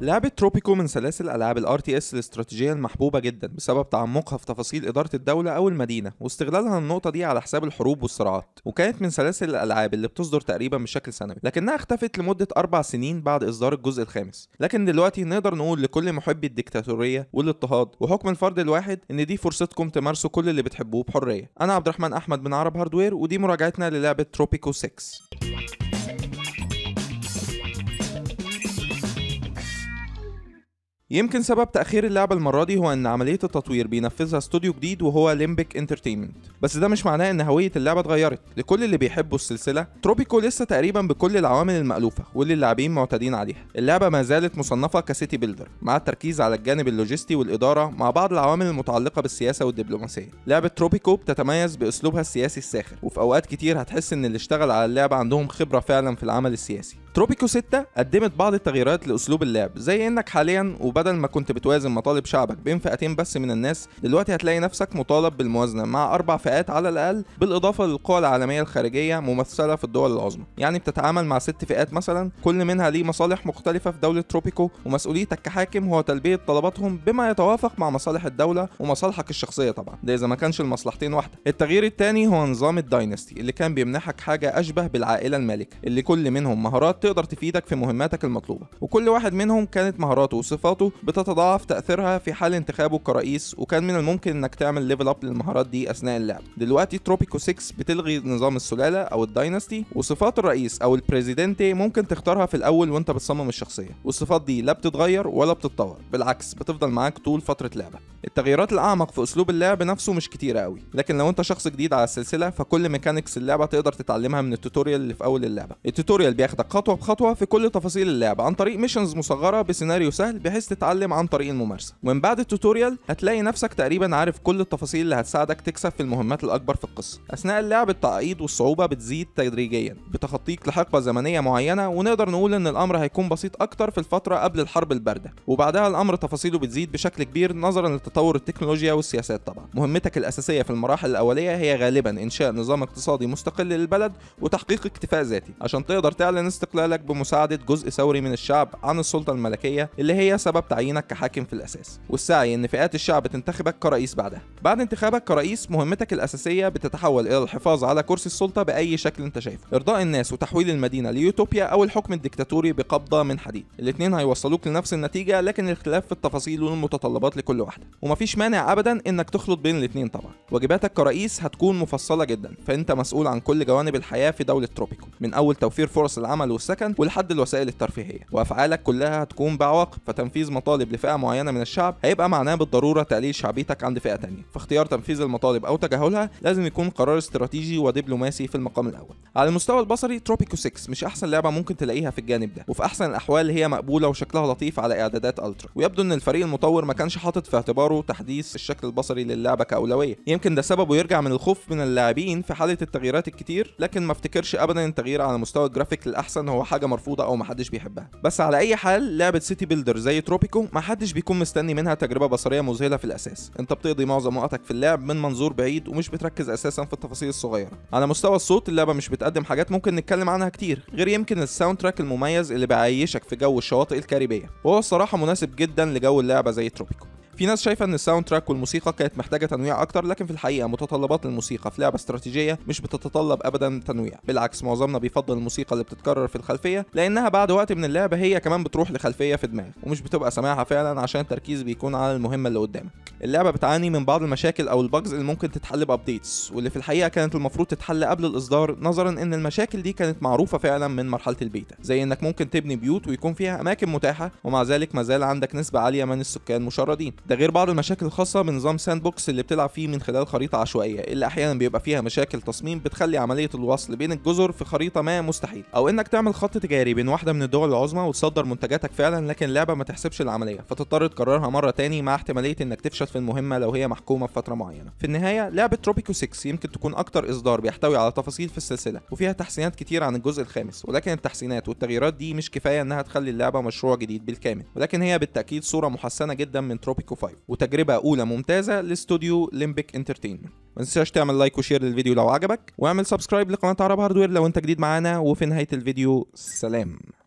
لعبة تروبيكو من سلاسل ألعاب الار تي اس الاستراتيجية المحبوبة جدا بسبب تعمقها في تفاصيل إدارة الدولة أو المدينة واستغلالها النقطة دي على حساب الحروب والصراعات وكانت من سلاسل الألعاب اللي بتصدر تقريبا بشكل سنوي لكنها اختفت لمدة أربع سنين بعد إصدار الجزء الخامس لكن دلوقتي نقدر نقول لكل محبي الديكتاتورية والاضطهاد وحكم الفرد الواحد إن دي فرصتكم تمارسوا كل اللي بتحبوه بحرية أنا عبد الرحمن أحمد من عرب هاردوير ودي مراجعتنا للعبة تروبيكو 6 يمكن سبب تأخير اللعبة المرة دي هو إن عملية التطوير بينفذها استوديو جديد وهو ليمبيك انترتينمنت، بس ده مش معناه إن هوية اللعبة اتغيرت، لكل اللي بيحبوا السلسلة، تروبيكو لسه تقريبا بكل العوامل المألوفة واللي اللاعبين معتادين عليها، اللعبة ما زالت مصنفة كسيتي بيلدر، مع التركيز على الجانب اللوجستي والإدارة مع بعض العوامل المتعلقة بالسياسة والدبلوماسية. لعبة تروبيكو بتتميز بأسلوبها السياسي الساخر، وفي أوقات كتير هتحس إن اللي اشتغل على اللعبة عندهم خبرة فعلا في العمل السياسي. تروبيكو 6 قدمت بعض التغييرات لاسلوب اللعب زي انك حاليا وبدل ما كنت بتوازن مطالب شعبك بين فئتين بس من الناس دلوقتي هتلاقي نفسك مطالب بالموازنه مع اربع فئات على الاقل بالاضافه للقوى العالميه الخارجيه ممثله في الدول العظمى يعني بتتعامل مع ست فئات مثلا كل منها ليه مصالح مختلفه في دوله تروبيكو ومسؤوليتك كحاكم هو تلبيه طلباتهم بما يتوافق مع مصالح الدوله ومصالحك الشخصيه طبعا ده اذا ما كانش المصلحتين واحده التغيير الثاني هو نظام الداينستي اللي كان بيمنحك حاجه اشبه بالعائله المالكه اللي كل منهم مهارات تقدر تفيدك في مهماتك المطلوبة وكل واحد منهم كانت مهاراته وصفاته بتتضاعف تأثيرها في حال انتخابه كرئيس وكان من الممكن انك تعمل ليفل اب للمهارات دي اثناء اللعب دلوقتي تروبيكو 6 بتلغي نظام السلالة او الداينستي وصفات الرئيس او البريزيدنتي ممكن تختارها في الاول وانت بتصمم الشخصية والصفات دي لا بتتغير ولا بتتطور بالعكس بتفضل معاك طول فترة لعبة التغييرات الاعمق في اسلوب اللعب نفسه مش كتيرة قوي لكن لو انت شخص جديد على السلسلة فكل ميكانيكس اللعبة تقدر تتعلمها من التوتوريال اللي في اول اللعبة التوتوريال بياخدك خطوة بخطوة في كل تفاصيل اللعبة عن طريق ميشنز مصغرة بسيناريو سهل بحيث تتعلم عن طريق الممارسة ومن بعد التوتوريال هتلاقي نفسك تقريبا عارف كل التفاصيل اللي هتساعدك تكسب في المهمات الأكبر في القصة أثناء اللعب التعقيد والصعوبة بتزيد تدريجيا بتخطيك لحقبة زمنية معينة ونقدر نقول إن الأمر هيكون بسيط أكتر في الفترة قبل الحرب الباردة وبعدها الأمر تفاصيله بتزيد بشكل كبير نظرا لتطور التكنولوجيا والسياسات طبعا مهمتك الأساسية في المراحل الأولية هي غالبا إنشاء نظام اقتصادي مستقل للبلد وتحقيق اكتفاء ذاتي عشان تقدر تعلن استقلالك بمساعدة جزء ثوري من الشعب عن السلطة الملكية اللي هي سبب تعيينك كحاكم في الأساس والسعي إن فئات الشعب تنتخبك كرئيس بعدها بعد انتخابك كرئيس مهمتك الأساسية بتتحول إلى الحفاظ على كرسي السلطة بأي شكل أنت شايفه إرضاء الناس وتحويل المدينة ليوتوبيا أو الحكم الديكتاتوري بقبضة من حديد الاتنين هيوصلوك لنفس النتيجة لكن الاختلاف في التفاصيل والمتطلبات لكل واحدة ومفيش مانع أبدا إنك تخلط بين الاتنين طبعا واجباتك كرئيس هتكون مفصلة جدا فأنت مسؤول عن كل جوانب الحياة في دولة تروبيكو من أول توفير فرص العمل والسكن ولحد الوسائل الترفيهية وأفعالك كلها هتكون بعواقب فتنفيذ مطالب لفئة معينة من الشعب هيبقى معناه بالضرورة تقليل شعبيتك عند فئة تانية فاختيار تنفيذ المطالب أو تجاهلها لازم يكون قرار استراتيجي ودبلوماسي في المقام الأول على المستوى البصري تروبيكو 6 مش أحسن لعبة ممكن تلاقيها في الجانب ده وفي أحسن الأحوال هي مقبولة وشكلها لطيف على إعدادات ألترا ويبدو إن الفريق المطور ما كانش حاطط في اعتباره تحديث الشكل البصري للعبة كأولوية يمكن ده سببه يرجع من الخوف من اللاعبين في حالة التغييرات الكتير لكن ما افتكرش أبدا التغيير على مستوى الجرافيك للأحسن هو حاجة مرفوضة أو محدش بيحبها بس على أي حال لعبة سيتي بيلدر زي تروبيكو ما حدش بيكون مستني منها تجربة بصرية مذهلة في الأساس انت بتقضي معظم وقتك في اللعب من منظور بعيد ومش بتركز أساسا في التفاصيل الصغيرة على مستوى الصوت اللعبة مش بتقدم حاجات ممكن نتكلم عنها كتير غير يمكن الساوند تراك المميز اللي بيعيشك في جو الشواطئ الكاريبية وهو الصراحة مناسب جدا لجو اللعبة زي تروبيكو في ناس شايفه ان الساوند تراك والموسيقى كانت محتاجه تنويع اكتر لكن في الحقيقه متطلبات الموسيقى في لعبه استراتيجيه مش بتتطلب ابدا تنويع بالعكس معظمنا بيفضل الموسيقى اللي بتتكرر في الخلفيه لانها بعد وقت من اللعبه هي كمان بتروح لخلفيه في دماغك ومش بتبقى سامعها فعلا عشان التركيز بيكون على المهمه اللي قدامك اللعبه بتعاني من بعض المشاكل او البجز اللي ممكن تتحل بابديتس واللي في الحقيقه كانت المفروض تتحل قبل الاصدار نظرا ان المشاكل دي كانت معروفه فعلا من مرحله البيتا زي انك ممكن تبني بيوت ويكون فيها اماكن متاحه ومع ذلك ما زال عندك نسبه عاليه من السكان مشردين ده غير بعض المشاكل الخاصه بنظام ساند بوكس اللي بتلعب فيه من خلال خريطه عشوائيه اللي احيانا بيبقى فيها مشاكل تصميم بتخلي عمليه الوصل بين الجزر في خريطه ما مستحيل او انك تعمل خط تجاري بين واحده من الدول العظمى وتصدر منتجاتك فعلا لكن اللعبه ما تحسبش العمليه فتضطر تكررها مره تاني مع احتماليه انك تفشل في المهمه لو هي محكومه في فتره معينه في النهايه لعبه تروبيكو 6 يمكن تكون اكتر اصدار بيحتوي على تفاصيل في السلسله وفيها تحسينات كتير عن الجزء الخامس ولكن التحسينات والتغييرات دي مش كفايه انها تخلي اللعبه مشروع جديد بالكامل ولكن هي بالتاكيد صوره محسنه جدا من تروبيكو 5 وتجربه اولى ممتازه لاستوديو ليمبيك انترتينمنت ما تنساش تعمل لايك وشير للفيديو لو عجبك واعمل سبسكرايب لقناه عرب هاردوير لو انت جديد معانا وفي نهايه الفيديو سلام